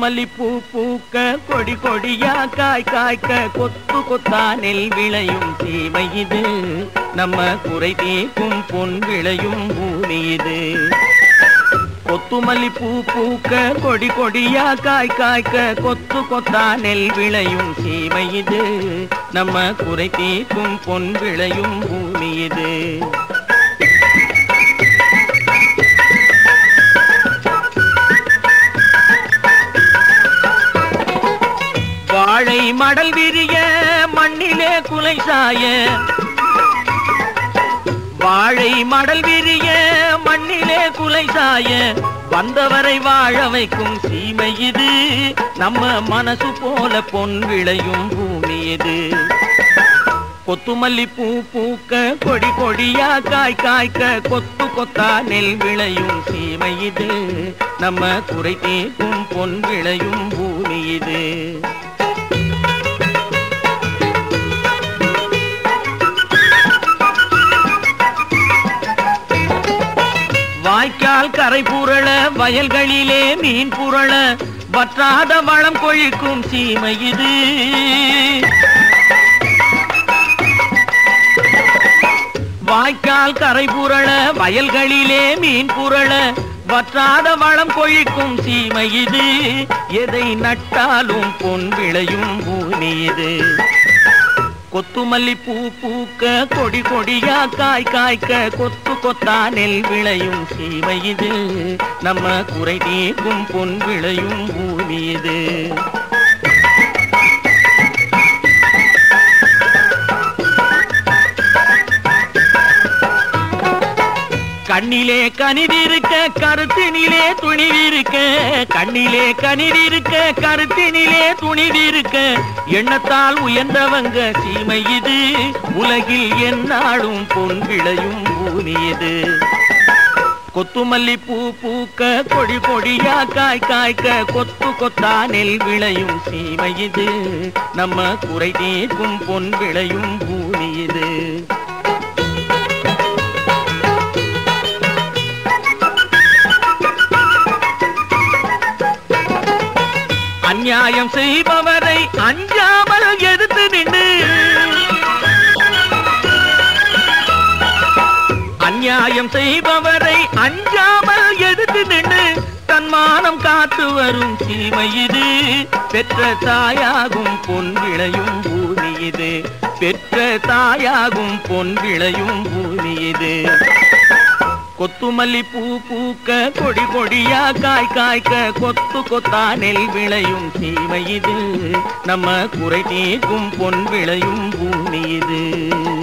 கொத்துமல்லி பூ பூக்க கொடி கொடியா காய் காய்க்க கொத்து கொத்தா நெல் விளையும் சீமை இது நம்ம குறை தீர்க்கும் பொன் விளையும் பூமி இது கொத்துமல்லி பூ பூக்க கொடி கொடியா காய் காய்க்க கொத்து கொத்தா நெல் விளையும் சீமை இது நம்ம குறை தீர்க்கும் பொன் விளையும் பூமி இது வாழை மடல் விரிய மண்ணிலே குலை சாய வாழை மடல் விரிய மண்ணிலே குலை சாய வந்தவரை வாழ வைக்கும் சீமை இது நம்ம மனசு போல பொன் விளையும் பூமி இது கொத்துமல்லி பூ பூக்க கொடி கொடியா காய் காய்க்க கொத்து கொத்தா நெல் விளையும் சீமை இது நம்ம குறை தீர்க்கும் பொன் விளையும் பூமி இது வாய்க்கால் கரை புரள வயல்களிலே மீன் புரள வற்றாத வளம் கொழிக்கும் சீமை இது வாய்க்கால் கரை புரள வயல்களிலே மீன் புரள வற்றாத வளம் கொழிக்கும் சீமை இது எதை நட்டாலும் பொன் விளையும் பூமி இது கொத்துமல்லி பூ பூக்க கொடி கொடியா காய் காய்க்க கொத்து கொத்தா நெல் விளையும் சீமை இது நம்ம குறை நீக்கும் பொன் விளையும் பூமி இது கண்ணிலே கனிவிருக்க கருத்தினிலே துணிவிருக்க கண்ணிலே கனிவிருக்க கருத்தினிலே துணிவிருக்க எண்ணத்தால் உயர்ந்தவங்க சீமை இது உலகில் எந்நாளும் பொன் விளையும் பூமி இது கொத்துமல்லி பூ பூக்க கொடி கொடியா காய் காய்க்க கொத்து கொத்தா நெல் விளையும் சீமை இது நம்ம குறை தீர்க்கும் பொன் விளையும் பூமி இது அநியாயம் செய்பவரை அஞ்சாமல் எதிர்த்து நின்று அநியாயம் செய்பவரை அஞ்சாமல் எதிர்த்து நின்று தன்மானம் காத்து வரும் சீமை இது பெற்ற தாயாகும் பொன் விளையும் பூமி இது பெற்ற தாயாகும் பொன் விளையும் பூமி இது கொத்துமல்லி பூ பூக்க கொடி கொடியா காய் காய்க்க கொத்து கொத்தா நெல் விளையும் சீமை இது நம்ம குறை தீர்க்கும் பொன் விளையும் பூமி இது